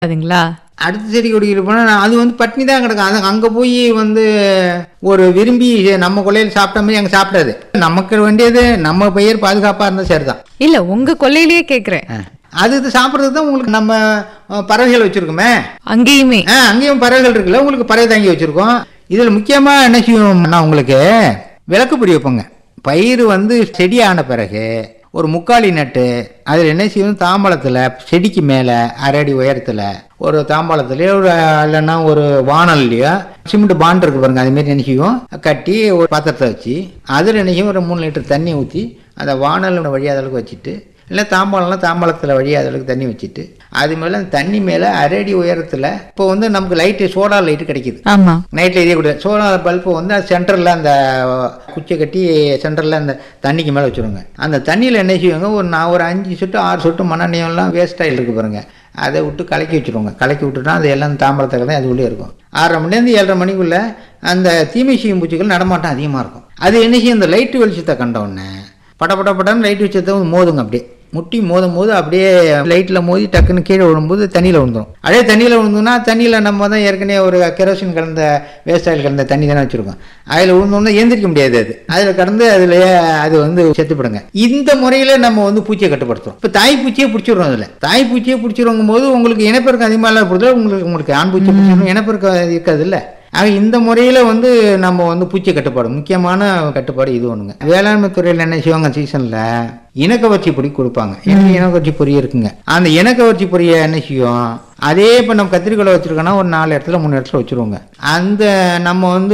அதுங்களா அடுத்த செடி கொடிக்கிட்டு போனால் அது வந்து பட்னி தான் கிடக்கும் அது அங்கே போய் வந்து ஒரு விரும்பி நம்ம கொள்ளையில் சாப்பிட்ட மாதிரி அங்கே சாப்பிடாது நமக்கு வேண்டியது நம்ம பெயர் பாதுகாப்பாக இருந்தால் சரி தான் இல்ல உங்க கொல்லையிலேயே கேக்குறேன் அது இது சாப்பிட்றது தான் உங்களுக்கு நம்ம அஹ், பறவைகள் வச்சுருக்கோமே அங்கேயுமே ஆ அங்கேயும் பறவைகள் இருக்குல்ல உங்களுக்கு பறவை தாங்கி வச்சுருக்கோம் இதில் முக்கியமாக என்ன செய்வோம்னா உங்களுக்கு விளக்கு பொடி வைப்போங்க பயிர் வந்து செடி ஆன பிறகு ஒரு முக்காலி நட்டு அதில் என்ன செய்வோம் தாம்பாளத்தில் செடிக்கு மேலே அரை அடி உயரத்தில் ஒரு தாம்பாளத்துலேயோ ஒரு இல்லைன்னா ஒரு வானல்லையோ சிமெண்ட் பாண்ட் இருக்கு பாருங்க அதுமாரி என்ன செய்வோம் கட்டி ஒரு பாத்திரத்தை வச்சு அதில் என்ன செய்வோம் ஒரு மூணு லிட்டர் தண்ணி ஊற்றி அந்த வானல் வழியாத அளவுக்கு வச்சுட்டு இல்லை தாம்பாளம்லாம் தாம்பாளத்தில் வழியாத அளவுக்கு தண்ணி வச்சுட்டு அது மேலே அந்த தண்ணி மேலே அரை அடி உயரத்தில் இப்போ வந்து நமக்கு லைட்டு சோடா லைட்டு கிடைக்குது ஆமா நைட்டில் எரியக்கூடிய சோலார் பல்பு வந்து அது சென்டரில் அந்த குச்சியை கட்டி சென்டரில் அந்த தண்ணிக்கு மேலே வச்சுருங்க அந்த தண்ணியில் என்ன செய்வாங்க ஒரு நான் ஒரு அஞ்சு சொட்டு ஆறு சொட்டு மண்ணெண்ணெயெல்லாம் வேஸ்ட் ஆயில் இருக்குது பாருங்க அதை விட்டு கலக்கி வச்சுருவாங்க கலக்கி விட்டுட்டா அது எல்லாம் தாம்பரத்துக்கு தான் அது உள்ளே இருக்கும் ஆறரை மணிலேருந்து ஏழரை மணிக்குள்ளே அந்த தீமை செய்யும் பூச்சிகள் நடமாட்டம் அதிகமாக இருக்கும் அது என்ன செய்யும் இந்த லைட்டு வெளிச்சத்தை கண்ட உடனே பட பட படன்னு லைட் வெளிச்சத்தை வந்து மோதுங்க அப்படியே முட்டி மோதும் போது அப்படியே லைட்டில் மோதி டக்குன்னு கீழே விழும்போது தண்ணியில் விழுந்துரும் அதே தண்ணியில் விழுந்தோம்னா தண்ணியில் நம்ம தான் ஏற்கனவே ஒரு கெரோசின் கலந்த வேஸ்ட் ஆயில் கலந்த தண்ணி தானே வச்சுருக்கோம் அதில் விழுந்தோம்னா எந்திரிக்க முடியாது அது அதில் கடந்து அதுலயே அது வந்து செத்துப்படுங்க இந்த முறையில் நம்ம வந்து பூச்சியை கட்டுப்படுத்துறோம் இப்போ தாய் பூச்சியை பிடிச்சிடுறோம் அதில் தாய் பூச்சியை பிடிச்சிருக்கும் போது உங்களுக்கு இனப்பெருக்கம் அதிகமாக இல்லாத பொறுத்தவரை உங்களுக்கு உங்களுக்கு ஆண் பூச்சி பிடிச்சிடும் இனப்பெருக்கம் இருக்காது இல்லை ஆக இந்த முறையில் வந்து நம்ம வந்து பூச்சி கட்டுப்பாடு முக்கியமான கட்டுப்பாடு இது ஒன்றுங்க வேளாண்மை துறையில் என்ன செய்வாங்க சீசனில் இனக்கவர்ச்சி பொடி கொடுப்பாங்க எனக்கு இனக்கவர்ச்சி பொரி இருக்குங்க அந்த இனக்கவர்ச்சி பொரியை என்ன செய்யும் அதே இப்போ நம்ம கத்திரிக்கோலை வச்சுருக்கோன்னா ஒரு நாலு இடத்துல மூணு இடத்துல வச்சுருவோங்க அந்த நம்ம வந்து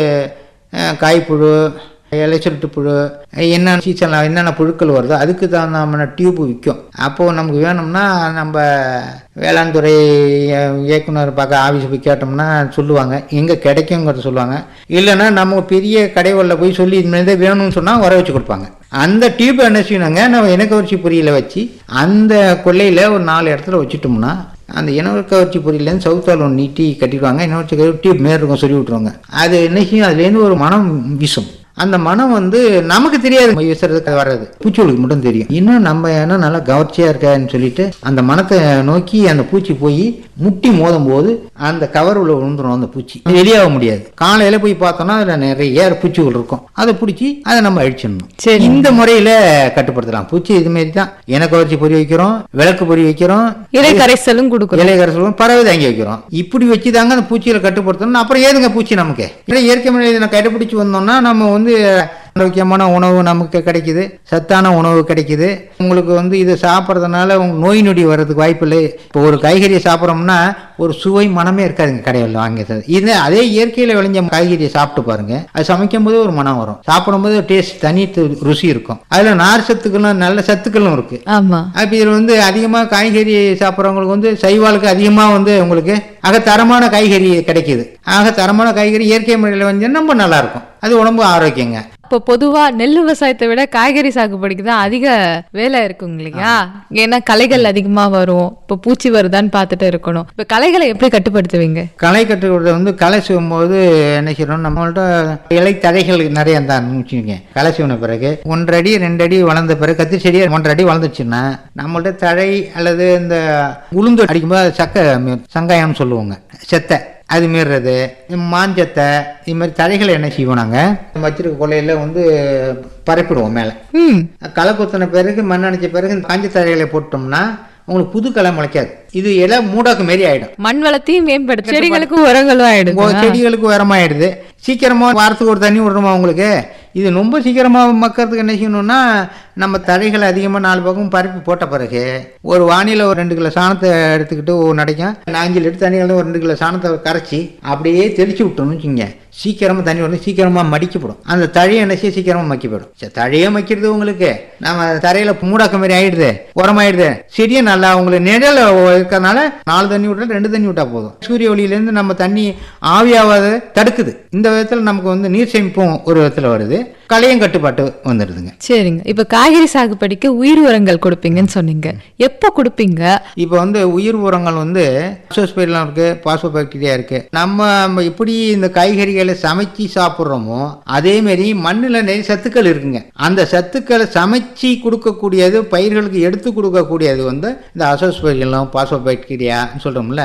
அஹ், காய்ப்புழு இலைச்சுருட்டு புழு என்ன சீசனில் என்னென்ன புழுக்கள் வருதோ அதுக்கு தகுந்த டியூப் விற்கும் அப்போது நமக்கு வேணும்னா நம்ம வேளாண் துறை அஹ், இயக்குனர் பார்க்க ஆஃபீஸ் போய் கேட்டோம்னா சொல்லுவாங்க எங்கே கிடைக்குங்கிறத சொல்லுவாங்க இல்லைன்னா நம்ம பெரிய கடைகளில் போய் சொல்லி இது மாதிரி தான் வேணும்னு சொன்னால் வர வச்சு கொடுப்பாங்க அந்த டியூப் என்ன செய்யணுங்க நம்ம இனக்கவர்ச்சி பொரியில் வச்சு அந்த கொள்ளையில் ஒரு நாலு இடத்துல வச்சுட்டோம்னா அந்த இனக்கவர்ச்சி பொரியிலேருந்து சவுத்தால் ஒன்று நீட்டி கட்டிடுவாங்க இனக்கவர்ச்சி டியூப் மேல் இருக்கும் சொல்லி விட்ருவாங்க அது என்ன செய்யும் அதுலேருந்து ஒரு மனம் வீசும் அந்த மனம் வந்து நமக்கு தெரியாது வீசுறதுக்கு வர்றது பூச்சிகளுக்கு மட்டும் தெரியும் இன்னும் நம்ம ஏன்னா நல்லா கவர்ச்சியாக இருக்கான்னு சொல்லிட்டு அந்த மனத்தை நோக்கி அந்த பூச்சி போய் முட்டி மோதும் போது அந்த கவர் உள்ள விழுந்துரும் அந்த பூச்சி வெளியாக முடியாது காலையில் போய் பார்த்தோம்னா அதில் நிறைய பூச்சிகள் இருக்கும் அதை பிடிச்சி அதை நம்ம அழிச்சிடணும் சரி. இந்த முறையில் கட்டுப்படுத்தலாம் பூச்சி இது மாதிரி தான் இனக்கவர்ச்சி பொறி வைக்கிறோம் விளக்கு பொறி வைக்கிறோம் இலை கரைசலும் கொடுக்குறோம் இலை கரைசலும் பறவை தாங்கி வைக்கிறோம் இப்படி வச்சு தாங்க அந்த பூச்சிகளை கட்டுப்படுத்தணும் அப்புறம் ஏதுங்க பூச்சி நமக்கு இல்லை இயற்கை முறையில் இதை கடைப்பிடிச்சு வந்தோம்னா நம்ம வந்து ஆரோக்கியமான உணவு நமக்கு கிடைக்குது சத்தான உணவு கிடைக்குது உங்களுக்கு வந்து இது சாப்பிட்றதுனால உங்க நோய் நொடி வர்றதுக்கு வாய்ப்பு இல்லை இப்போ ஒரு காய்கறியை சாப்பிட்றோம்னா ஒரு சுவை மனமே இருக்காதுங்க கடையில் வாங்கிறது இது அதே இயற்கையில் விளைஞ்ச காய்கறியை சாப்பிட்டு பாருங்க அது சமைக்கும் போது ஒரு மனம் வரும் சாப்பிடும்போது டேஸ்ட் தனி து- ருசி இருக்கும் அதில் நார் சத்துக்களும் நல்ல சத்துக்களும் இருக்கு ஆமா அப்போ இதில் வந்து அதிகமாக காய்கறி சாப்பிட்றவங்களுக்கு வந்து சைவாளுக்கு அதிகமாக வந்து உங்களுக்கு ஆக தரமான காய்கறி கிடைக்குது ஆக தரமான காய்கறி இயற்கை முறையில் வந்து ரொம்ப நல்லா இருக்கும் அது உடம்பு ஆரோக்கியங்க இப்போ பொதுவா நெல் விவசாயத்தை விட காய்கறி சாகுபடிக்கு தான் அதிக வேலை இருக்குங்க இல்லையா ஏன்னா களைகள் அதிகமா வரும் இப்போ பூச்சி வருதான்னு பார்த்துட்டு இருக்கணும் இப்போ களைகளை எப்படி கட்டுப்படுத்துவீங்க களை கட்டுறது வந்து களை செய்யும் போது என்ன செய்யணும் நம்மள்ட்ட இலை தழைகள் நிறைய இருந்தான்னு வச்சுக்கோங்க களை செய்யணும் பிறகு ஒன்றரை அடி ரெண்டு அடி வளர்ந்த பிறகு கத்திரி செடி ஒன்றரை அடி வளர்ந்துச்சுன்னா நம்மள்ட்ட தழை அல்லது இந்த உளுந்து அடிக்கும்போது அது சக்க மீ- சங்காயம்னு சொல்லுவாங்க செத்தை அது மீறுறது மாஞ்சத்தை இது மாதிரி தழைகளை என்ன செய்வோம் நாங்கள் வச்சிருக்க கொள்ளையில் வந்து பரப்பிடுவோம் மேலே ம் களை கொத்தின பிறகு மண் அணைச்ச பிறகு இந்த காஞ்ச தழைகளை போட்டோம்னா உங்களுக்கு புது களை முளைக்காது இது இலை மூடாக்கு மாரி ஆயிடும் மண் வளத்தையும் மேம்படுத்த செடிகளுக்கும் உரங்களும் ஆயிடுது உங்க செடிகளுக்கு உரமாயிடுது சீக்கிரமா வாரத்துக்கு ஒரு தண்ணி விடணுமா உங்களுக்கு இது ரொம்ப சீக்கிரமா மக்கறதுக்கு என்ன செய்யணும்னா நம்ம தழைகளை அதிகமாக நாலு பக்கம் பரப்பி போட்ட பிறகு ஒரு வானில ஒரு ரெண்டு கிலோ சாணத்தை எடுத்துக்கிட்டு ஒரு நடைக்கும் நாஞ்சு லிட்டர் தண்ணி கலந்து ஒரு ரெண்டு கிலோ சாணத்தை கரைச்சி அப்படியே தெளிச்சு விட்டோம்னு வச்சுங்க சீக்கிரமா தண்ணி வந்து சீக்கிரமா மடிக்கப்படும் அந்த தழையை என்ன செய்ய சீக்கிரமா மக்கி போயிடும் சரி, தழையே மக்கிறது உங்களுக்கு நம்ம தரையில மூடாக்க மாதிரி ஆயிடுது உரமாயிடுது செடியே நல்லா உங்களுக்கு நிழல் இருக்கிறதுனால நாலு தண்ணி விட்டா ரெண்டு தண்ணி விட்டா போதும் சூரிய ஒளியிலேருந்து நம்ம தண்ணி ஆவியாவாத தடுக்குது இந்த விதத்தில் நமக்கு வந்து நீர் சேமிப்பும் ஒரு விதத்தில் வருது களையும் கட்டுப்பாட்டு வந்துடுதுங்க சரிங்க இப்ப காய்கறி சாகுபடிக்கு உயிர் உரங்கள் கொடுப்பீங்கன்னு சொன்னீங்க எப்போ கொடுப்பீங்க இப்போ வந்து உயிர் உரங்கள் வந்து அசோஸ்பைலாம் இருக்கு பாஸ்போபாக்டீரியா இருக்கு நம்ம நம்ம எப்படி இந்த காய்கறிகளை சமைச்சு சாப்பிட்றோமோ அதே மாதிரி மண்ணில் நிறைய சத்துக்கள் இருக்குங்க அந்த சத்துக்களை சமைச்சு கொடுக்கக்கூடியது பயிர்களுக்கு எடுத்து கொடுக்கக்கூடியது வந்து இந்த அசோஸ்பைலாம் பாஸ்போபாக்டீரியா சொல்றோம்ல